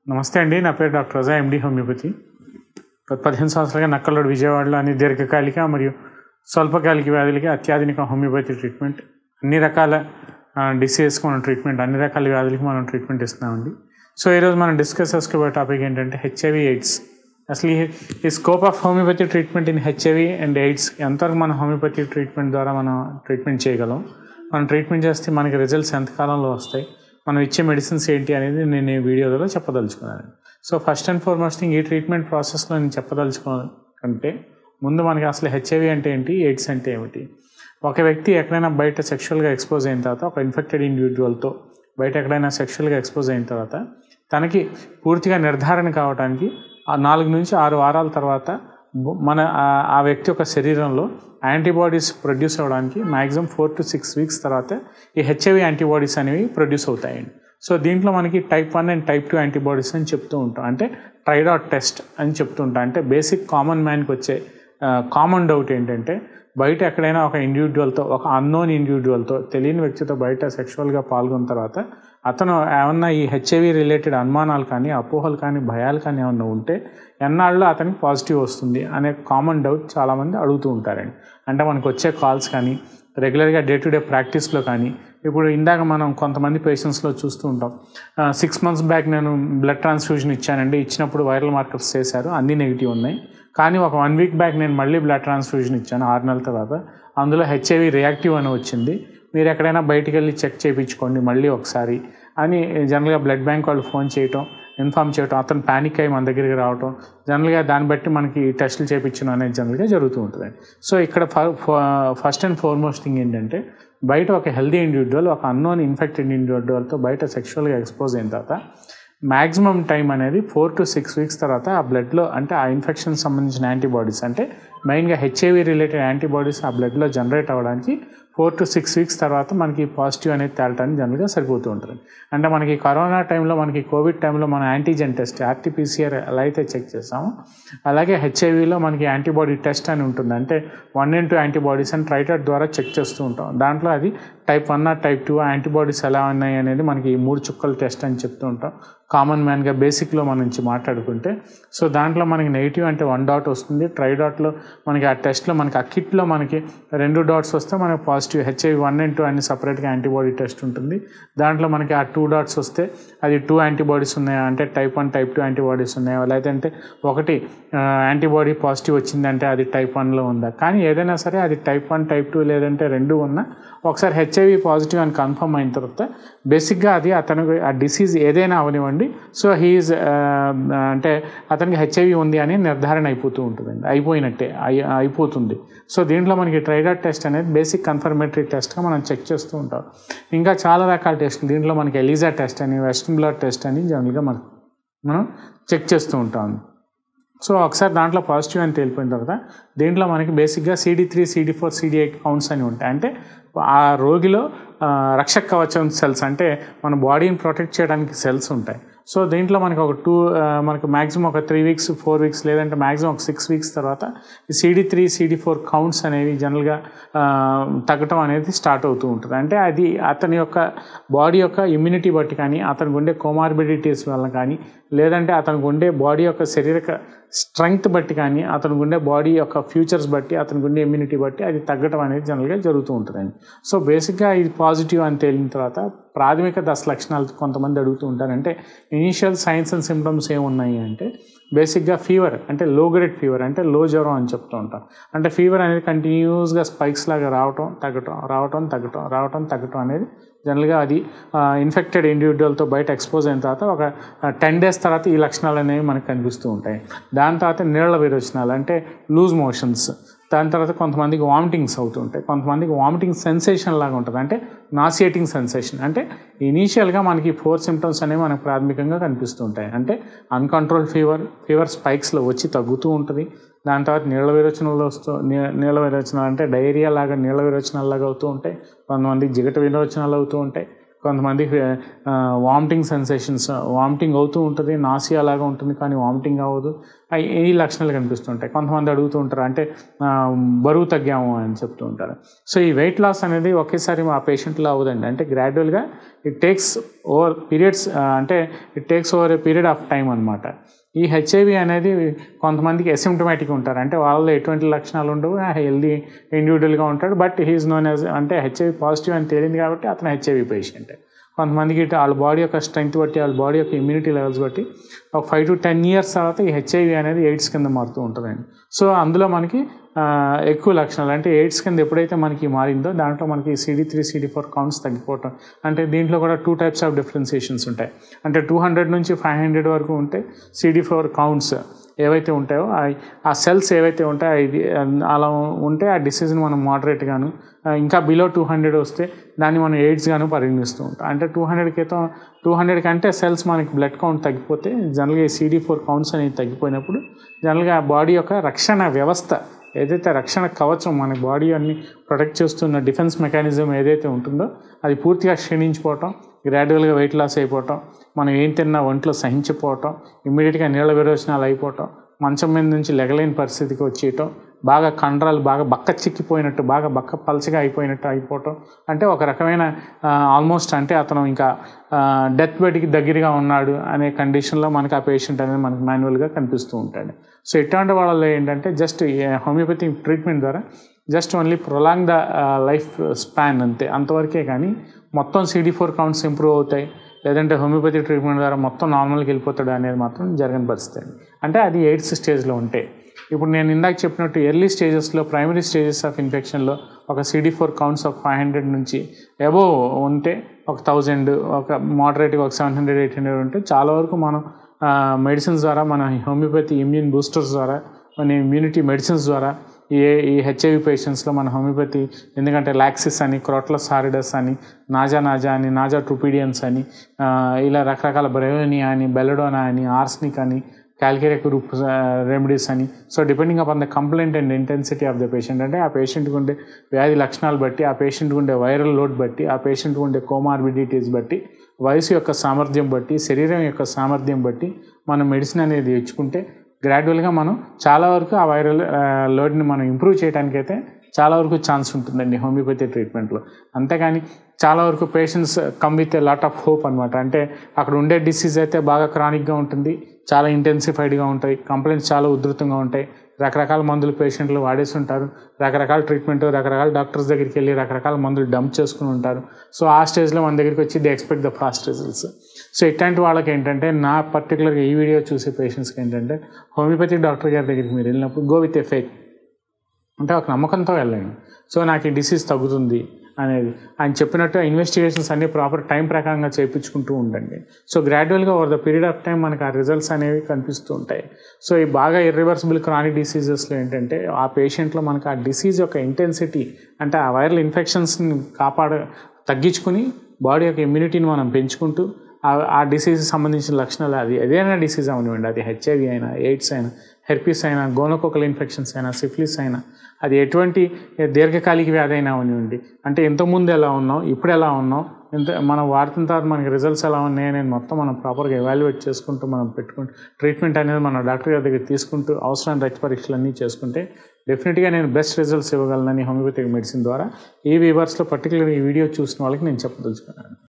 నమస్తే అండి నా పేరు డాక్టర్ రజా ఎండి హోమియోపతి గత పదిహేను సంవత్సరాలుగా నక్కల్లోడు విజయవాడలో అన్ని దీర్ఘకాలిక మరియు స్వల్పకాలిక వ్యాధులకి అత్యాధునిక హోమియోపతి ట్రీట్మెంట్ అన్ని రకాల డిసీజెస్కి మనం ట్రీట్మెంట్ అన్ని రకాల వ్యాధులకి మనం ట్రీట్మెంట్ ఇస్తున్నామండి సో ఈరోజు మనం డిస్కస్ చేసుకోబోయే టాపిక్ ఏంటంటే హెచ్ఐవి ఎయిడ్స్ అసలు ఈ ఈ scope of homeopathy treatment in HIV and AIDS ఎంతవరకు మనం హోమియోపతి ట్రీట్మెంట్ ద్వారా మనం ట్రీట్మెంట్ చేయగలం మనం ట్రీట్మెంట్ చేస్తే మనకి రిజల్ట్స్ ఎంతకాలంలో వస్తాయి మనం ఇచ్చే మెడిసిన్స్ ఏంటి అనేది నేను ఈ వీడియోలో చెప్పదలుచుకున్నాను so first and foremost thing ఈ ట్రీట్మెంట్ ప్రాసెస్లో నేను చెప్పదలుచుకుంటే ముందు మనకి అసలు హెచ్ఐవి అంటే ఏంటి ఎయిడ్స్ అంటే ఏమిటి ఒక వ్యక్తి ఎక్కడైనా బయట సెక్షువల్గా ఎక్స్పోజ్ అయిన తర్వాత ఒక ఇన్ఫెక్టెడ్ ఇండివిజువల్తో బయట ఎక్కడైనా సెక్షువల్గా ఎక్స్పోజ్ అయిన తర్వాత తనకి పూర్తిగా నిర్ధారణ కావడానికి ఆ నాలుగు నుంచి ఆరు వారాల తర్వాత మన ఆ- ఆ వ్యక్తి యొక్క శరీరంలో యాంటీబాడీస్ ప్రొడ్యూస్ అవ్వడానికి maximum four to six weeks తర్వాత ఈ హెచ్ఐవి యాంటీబాడీస్ అనేవి ప్రొడ్యూస్ అవుతాయండి సో దీంట్లో మనకి type one and type two antibodies అని చెప్తూ ఉంటాం అంటే ట్రైడాట్ టెస్ట్ అని చెప్తూ ఉంటాం అంటే బేసిక్ కామన్ మ్యాన్కి వచ్చే కామన్ డౌట్ ఏంటంటే బయట ఎక్కడైనా ఒక ఇండివిజువల్తో ఒక అన్నోన్ ఇండివిజువల్తో తెలియని వ్యక్తితో బయట సెక్షువల్గా పాల్గొన్న తర్వాత అతను ఏమన్నా ఈ హెచ్ఐవి రిలేటెడ్ అనుమానాలు కానీ అపోహలు కానీ భయాలు కానీ ఏమన్నా ఉంటే ఎన్నాళ్ళు అతనికి పాజిటివ్ వస్తుంది అనే కామన్ డౌట్ చాలామంది అడుగుతూ ఉంటారండి అంటే మనకు వచ్చే కాల్స్ కానీ రెగ్యులర్గా డే టు డే ప్రాక్టీస్లో కానీ ఇప్పుడు ఇందాక మనం కొంతమంది పేషెంట్స్లో చూస్తూ ఉంటాం సిక్స్ మంత్స్ బ్యాక్ నేను బ్లడ్ ట్రాన్స్ఫ్యూజన్ ఇచ్చానండి ఇచ్చినప్పుడు వైరల్ మార్కర్స్ చేశారు అన్నీ నెగిటివ్ ఉన్నాయి కానీ ఒక వన్ వీక్ బ్యాక్ నేను మళ్ళీ బ్లడ్ ట్రాన్స్ఫ్యూజన్ ఇచ్చాను ఆరు నెలల తర్వాత అందులో హెచ్ఐవి రియాక్టివ్ అని వచ్చింది మీరు ఎక్కడైనా బయటికి వెళ్ళి చెక్ చేయించుకోండి మళ్ళీ ఒకసారి అని జనరల్గా బ్లడ్ బ్యాంక్ వాళ్ళు ఫోన్ చేయటం ఇన్ఫామ్ చేయటం అతను ప్యానిక్ అయ్యి మన దగ్గరికి రావటం జనరల్గా దాన్ని బట్టి మనకి టెస్టులు చేయించడం అనేది జనరల్గా జరుగుతూ ఉంటుంది సో ఇక్కడ ఫస్ట్ అండ్ ఫార్మోస్ట్ థింగ్ ఏంటంటే బయట ఒక హెల్దీ ఇండివిజువల్ ఒక అన్నోన్ ఇన్ఫెక్టెడ్ ఇండివిజువల్తో బయట సెక్షువల్గా ఎక్స్పోజ్ అయిన తర్వాత మ్యాక్సిమం టైం అనేది ఫోర్ టు సిక్స్ వీక్స్ తర్వాత ఆ బ్లడ్లో అంటే ఆ ఇన్ఫెక్షన్ సంబంధించిన యాంటీబాడీస్ అంటే మెయిన్గా హెచ్ఐవి రిలేటెడ్ యాంటీబాడీస్ ఆ బ్లడ్లో జనరేట్ అవ్వడానికి ఫోర్ టు సిక్స్ వీక్స్ తర్వాత మనకి పాజిటివ్ అనేది తేలటానికి జనరల్గా సరిపోతూ ఉంటుంది అంటే మనకి కరోనా టైంలో మనకి కోవిడ్ టైంలో మన యాంటీజెన్ టెస్ట్ ఆర్టీపీసీఆర్ ఎలా అయితే చెక్ చేస్తామో అలాగే హెచ్ఐవిలో మనకి యాంటీబాడీ టెస్ట్ అని ఉంటుంది అంటే వన్ అండ్ టూ యాంటీబాడీస్ అని ట్రైటెడ్ ద్వారా చెక్ చేస్తూ ఉంటాం దాంట్లో అది type one or type two antibodies ఎలా ఉన్నాయి అనేది మనకి ఈ మూడు చుక్కల టెస్ట్ అని చెప్తూ ఉంటాం కామన్ మ్యాన్గా బేసిక్లో మన నుంచి మాట్లాడుకుంటే సో దాంట్లో మనకి నెగిటివ్ అంటే వన్ డాట్ వస్తుంది ట్రై డాట్లో మనకి ఆ టెస్ట్లో మనకి ఆ కిట్లో మనకి రెండు డాట్స్ వస్తే మనకి positive HIV one and two అని సపరేట్గా యాంటీబాడీ టెస్ట్ ఉంటుంది దాంట్లో మనకి ఆ టూ డాట్స్ వస్తే అది టూ యాంటీబాడీస్ ఉన్నాయా అంటే type one type two antibodies ఉన్నాయా లేదంటే ఒకటి యాంటీబాడీ పాజిటివ్ వచ్చిందంటే అది టైప్ వన్లో ఉందా కానీ ఏదైనా సరే అది టైప్ వన్ టైప్ టూ లేదంటే రెండు ఉన్నా ఒకసారి హెచ్ఐవి పాజిటివ్ అని కన్ఫర్మ్ అయిన తర్వాత బేసిక్గా అది అతనికి ఆ డిసీజ్ ఏదైనా అవనివ్వండి సో హీఈస్ అంటే అతనికి హెచ్ఐవి ఉంది అని నిర్ధారణ అయిపోతూ ఉంటుందండి అయిపోయినట్టే అయి అయిపోతుంది సో దీంట్లో మనకి ట్రైడాట్ టెస్ట్ అనేది బేసిక్ కన్ఫర్మేటరీ టెస్ట్గా మనం చెక్ చేస్తూ ఉంటాం ఇంకా చాలా రకాల టెస్ట్లు దీంట్లో మనకి ఎలిజా టెస్ట్ అని వెస్ట్రన్ బ్లడ్ టెస్ట్ అని జనరల్గా మనం మనం చెక్ చేస్తూ ఉంటాం సో ఒకసారి దాంట్లో పాజిటివ్ అని తేలిపోయిన తర్వాత దీంట్లో మనకి బేసిక్గా CD three CD four CD eight counts అని ఉంటాయి అంటే ఆ రోగిలో ఆ, రక్షక కవచం సెల్స్ అంటే మన బాడీని ప్రొటెక్ట్ చేయడానికి సెల్స్ ఉంటాయి సో దీంట్లో మనకి ఒక టూ మనకి మ్యాక్సిమం ఒక త్రీ వీక్స్ ఫోర్ వీక్స్ లేదంటే మ్యాక్సిమం ఒక సిక్స్ వీక్స్ తర్వాత ఈ CD three CD four counts అనేవి జనరల్గా తగ్గటం అనేది స్టార్ట్ అవుతూ ఉంటుంది అంటే అది అతని యొక్క బాడీ యొక్క ఇమ్యూనిటీ బట్టి కానీ అతనికి ఉండే కోమార్బిడిటీస్ వల్ల కానీ లేదంటే అతనికి ఉండే బాడీ యొక్క శారీరక స్ట్రెంగ్త్ బట్టి కానీ అతనికి ఉండే బాడీ యొక్క ఫ్యూచర్స్ బట్టి అతనికి ఉండే ఇమ్యూనిటీ బట్టి అది తగ్గడం అనేది జనరల్గా జరుగుతూ ఉంటుందండి సో బేసిక్గా ఇది పాజిటివ్ అని తేలిన తర్వాత ప్రాథమిక దశ లక్షణాలు కొంతమంది అడుగుతూ ఉంటారు అంటే ఇనీషియల్ సైన్స్ అండ్ సిమ్టమ్స్ ఏమున్నాయి అంటే బేసిక్గా ఫీవర్ అంటే లో గ్రేడ్ ఫీవర్ అంటే లో జ్వరం అని చెప్తూ ఉంటాం అంటే ఫీవర్ అనేది కంటిన్యూస్గా స్పైక్స్ లాగా రావటం తగ్గటం రావటం తగ్గటం రావటం తగ్గటం అనేది జనరల్గా అది ఇన్ఫెక్టెడ్ ఇండివిజువల్తో బయట ఎక్స్పోజ్ అయిన తర్వాత ఒక టెన్ డేస్ తర్వాత ఈ లక్షణాలు అనేవి మనకు కనిపిస్తూ ఉంటాయి దాని తర్వాత నీళ్ళ విరోచనాలు అంటే లూజ్ మోషన్స్ దాని తర్వాత కొంతమందికి వామిటింగ్స్ అవుతుంటాయి కొంతమందికి వామిటింగ్ సెన్సేషన్ లాగా ఉంటుంది అంటే నాసియేటింగ్ సెన్సేషన్ అంటే ఇనీషియల్గా మనకి ఫోర్ సిమ్టమ్స్ అనేవి మనకు ప్రాథమికంగా కనిపిస్తూ ఉంటాయి అంటే అన్కంట్రోల్ ఫీవర్ ఫీవర్ స్పైక్స్లో వచ్చి తగ్గుతూ ఉంటుంది దాని తర్వాత నీళ్ళ విరోచనలు వస్తూ నీ- నీళ్ళ విరోచనాలు అంటే డైరియా లాగా నీళ్ళ విరోచనాలు లాగా అవుతూ ఉంటాయి కొంతమందికి జిగట విరోచనాలు అవుతూ ఉంటాయి కొంతమంది వామిటింగ్ సెన్సేషన్స్ వామిటింగ్ అవుతూ ఉంటుంది నాసియా లాగా ఉంటుంది కానీ వామిటింగ్ అవ్వదు అయి- ఈ లక్షణాలు కనిపిస్తుంటాయి కొంతమంది అడుగుతూ ఉంటారు అంటే ఆ, బరువు తగ్గాము అని చెప్తూ ఉంటారు సో ఈ వెయిట్ లాస్ అనేది ఒకేసారి మా పేషెంట్లో అవ్వదండి అంటే గ్రాడ్యువల్గా ఇట్ టేక్స్ ఓవర్ పీరియడ్స్ అంటే it takes over a period of time అనమాట ఈ హెచ్ఐవి అనేది కొంతమందికి అసిమ్టమాటిక్ ఉంటారు అంటే వాళ్ళలో ఎటువంటి లక్షణాలు ఉండవు హెల్దీ ఇండివిజువల్గా ఉంటాడు బట్ హీఈస్ నోన్ యాజ్ అంటే హెచ్ఐవి పాజిటివ్ అని తేలింది కాబట్టి అతను హెచ్ఐవి పేషెంట్ కొంతమందికి ఇటు వాళ్ళ బాడీ యొక్క స్ట్రెంగ్త్ బట్టి వాళ్ళ బాడీ యొక్క ఇమ్యూనిటీ లెవెల్స్ బట్టి ఒక ఫైవ్ టు టెన్ ఇయర్స్ తర్వాత ఈ హెచ్ఐవి అనేది ఎయిడ్స్ కింద మారుతూ ఉంటుందండి సో అందులో మనకి ఆ, ఎక్కువ లక్షణాలు అంటే ఎయిడ్స్ కింద ఎప్పుడైతే మనకి మారిందో దాంట్లో మనకి CD three CD four counts తగ్గిపోవటం అంటే దీంట్లో కూడా టూ టైప్స్ ఆఫ్ డిఫరెన్సియేషన్స్ ఉంటాయి అంటే టూ హండ్రెడ్ నుంచి ఫైవ్ హండ్రెడ్ వరకు ఉంటే సిడి ఫోర్ కౌంట్స్ ఏవైతే ఉంటాయో ఆ- ఆ సెల్స్ ఏవైతే ఉంటాయో ఇది అలా ఉంటే ఆ డిసీజ్ని మనం మోడరేట్గాను ఇంకా బిలో టూ హండ్రెడ్ వస్తే దాన్ని మనం ఎయిడ్స్ గాను పరిగణిస్తూ ఉంటాం అంటే టూ హండ్రెడ్ క్రితం టూ హండ్రెడ్ కంటే సెల్స్ మనకి బ్లడ్ కౌంట్ తగ్గిపోతే జనరల్గా ఈ సిడి ఫోర్ కౌంట్స్ అనేవి తగ్గిపోయినప్పుడు జనరల్గా బాడీ యొక్క రక్షణ వ్యవస్థ ఏదైతే రక్షణ కవచం మన బాడీ అన్ని ప్రొటెక్ట్ చేస్తున్న డిఫెన్స్ మెకానిజం ఏదైతే ఉంటుందో అది పూర్తిగా క్షీణించిపోవటం గ్రాడ్యువల్గా వెయిట్ లాస్ అయిపోవటం మనం ఏం తిన్నా ఒంట్లో సహించిపోవటం ఇమ్మీడియట్గా నీళ్ళ విరోచనాలు అయిపోవటం మంచం మీద నుంచి లెగలేని పరిస్థితికి వచ్చేయటం బాగా కండరాలు బాగా బక్క చిక్కిపోయినట్టు బాగా బక్క పలచగా అయిపోయినట్టు అయిపోవటం అంటే ఒక రకమైన ఆల్మోస్ట్ అంటే అతను ఇంకా డెత్ బెడ్కి దగ్గరగా ఉన్నాడు అనే కండిషన్లో మనకి ఆ పేషెంట్ అనేది మనకి మాన్యువల్గా కనిపిస్తూ ఉంటాడు సో ఇట్లాంటి వాళ్ళలో ఏంటంటే జస్ట్ హోమియోపతి ట్రీట్మెంట్ ద్వారా just only prolong the life span అంతే అంతవరకే కానీ మొత్తం సిడి ఫోర్ కౌంట్స్ ఇంప్రూవ్ అవుతాయి లేదంటే హోమియోపతి ట్రీట్మెంట్ ద్వారా మొత్తం నార్మల్కి వెళ్ళిపోతాడు అనేది మాత్రం జరగని పరిస్థితి అండి అంటే అది ఎయిడ్స్ స్టేజ్లో ఉంటే ఇప్పుడు నేను ఇందాక చెప్పినట్టు ఎర్లీ స్టేజెస్లో ప్రైమరీ స్టేజెస్ ఆఫ్ ఇన్ఫెక్షన్లో ఒక సిడి ఫోర్ కౌంట్స్ ఒక ఫైవ్ హండ్రెడ్ నుంచి అబోవ్ ఉంటే ఒక థౌజండ్ ఒక మోడరేట్గా ఒక సెవెన్ హండ్రెడ్ ఎయిట్ హండ్రెడ్ ఉంటే చాలా వరకు మనం మెడిసిన్స్ ద్వారా మన హోమియోపతి ఇమ్యూన్ బూస్టర్స్ ద్వారా మన ఇమ్యూనిటీ మెడిసిన్స్ ద్వారా ఈ ఈ హెచ్ఐవి పేషెంట్స్లో మన హోమియోపతి ఎందుకంటే లాక్సిస్ అని క్రోట్లస్ హారిడస్ అని నాజా నాజా అని నాజా ట్రూపీడియన్స్ అని ఆ, ఇలా రకరకాల బ్రెవోనియా అని బెలడోనా అని ఆర్స్నిక్ అని క్యాల్కేరియా గ్రూప్ రెమెడీస్ అని so depending upon the complaint and intensity of the patient అంటే ఆ పేషెంట్కి ఉండే వ్యాధి లక్షణాలు బట్టి ఆ పేషెంట్కి ఉండే వైరల్ లోడ్ బట్టి ఆ పేషెంట్కి ఉండే కోమార్బిడిటీస్ బట్టి వయసు యొక్క సామర్థ్యం బట్టి శరీరం యొక్క సామర్థ్యం బట్టి మనం మెడిసిన్ అనేది ఇచ్చుకుంటే గ్రాడ్యువల్గా మనం చాలా వరకు ఆ వైరల్ లోడ్ని మనం ఇంప్రూవ్ చేయడానికైతే చాలా వరకు ఛాన్స్ ఉంటుందండి హోమియోపతి ట్రీట్మెంట్లో అంతేగాని చాలా వరకు patients come with a lot of hope అనమాట అంటే అక్కడ ఉండే డిసీజ్ అయితే బాగా క్రానిక్గా ఉంటుంది చాలా ఇంటెన్సిఫైడ్గా ఉంటాయి కంప్లైంట్స్ చాలా ఉధృతంగా ఉంటాయి రకరకాల మందులు పేషెంట్లు వాడేసి ఉంటారు రకరకాల ట్రీట్మెంట్ రకరకాల డాక్టర్స్ దగ్గరికి వెళ్ళి రకరకాల మందులు డంప్ చేసుకుని ఉంటారు సో ఆ స్టేజ్లో మన దగ్గరికి వచ్చి they expect the fast results so ఇట్లాంటి వాళ్ళకి ఏంటంటే నా పర్టికులర్గా ఈ వీడియో చూసే పేషెంట్స్కి ఏంటంటే హోమియోపతి డాక్టర్ గారి దగ్గరికి మీరు వెళ్ళినప్పుడు గో విత్ ఏ ఫేక్ అంటే ఒక నమ్మకంతో వెళ్ళండి సో నాకు ఈ డిసీజ్ తగ్గుతుంది అనేది ఆయన చెప్పినట్టు ఇన్వెస్టిగేషన్స్ అన్ని ప్రాపర్ టైం ప్రకారంగా చేయించుకుంటూ ఉండండి సో గ్రాడ్యువల్గా over the period of time మనకు ఆ రిజల్ట్స్ అనేవి కనిపిస్తూ ఉంటాయి సో ఈ బాగా ఇర్రివర్సిబుల్ క్రానిక్ డిసీజెస్లో ఏంటంటే ఆ పేషెంట్లో మనకు ఆ డిసీజ్ యొక్క ఇంటెన్సిటీ అంటే ఆ వైరల్ ఇన్ఫెక్షన్స్ని కాపాడ తగ్గించుకుని బాడీ యొక్క ఇమ్యూనిటీని మనం పెంచుకుంటూ ఆ- ఆ డిసీజ్ సంబంధించిన లక్షణాలు అది ఏదైనా డిసీజ్ అవనివ్వండి అది హెచ్ఐవి అయినా ఎయిడ్స్ అయినా హెర్పీస్ అయినా గోనోకోకల్ ఇన్ఫెక్షన్స్ అయినా సిఫిలిస్ అయినా అది ఎటువంటి దీర్ఘకాలిక వ్యాధి అయినా అవనివ్వండి అంటే ఇంతకుముందు ఎలా ఉన్నాం ఇప్పుడు ఎలా ఉన్నాం ఇంత మనం వాడుతున్న తర్వాత మనకి రిజల్ట్స్ ఎలా ఉన్నాయి అనేది మొత్తం మనం ప్రాపర్గా ఎవాల్యుయేట్ చేసుకుంటూ మనం పెట్టుకుంటూ ట్రీట్మెంట్ అనేది మన డాక్టర్ గారి దగ్గర తీసుకుంటూ అవసరమైన రక్త పరీక్షలు అన్నీ చేసుకుంటే డెఫినెట్గా నేను బెస్ట్ రిజల్ట్స్ ఇవ్వగలనని హోమియోపతిక్ మెడిసిన్ ద్వారా ఈ వీవర్స్లో పర్టికులర్ ఈ వీడియో చూసిన వాళ్ళకి నేను చెప్పదలుచుకున్నాను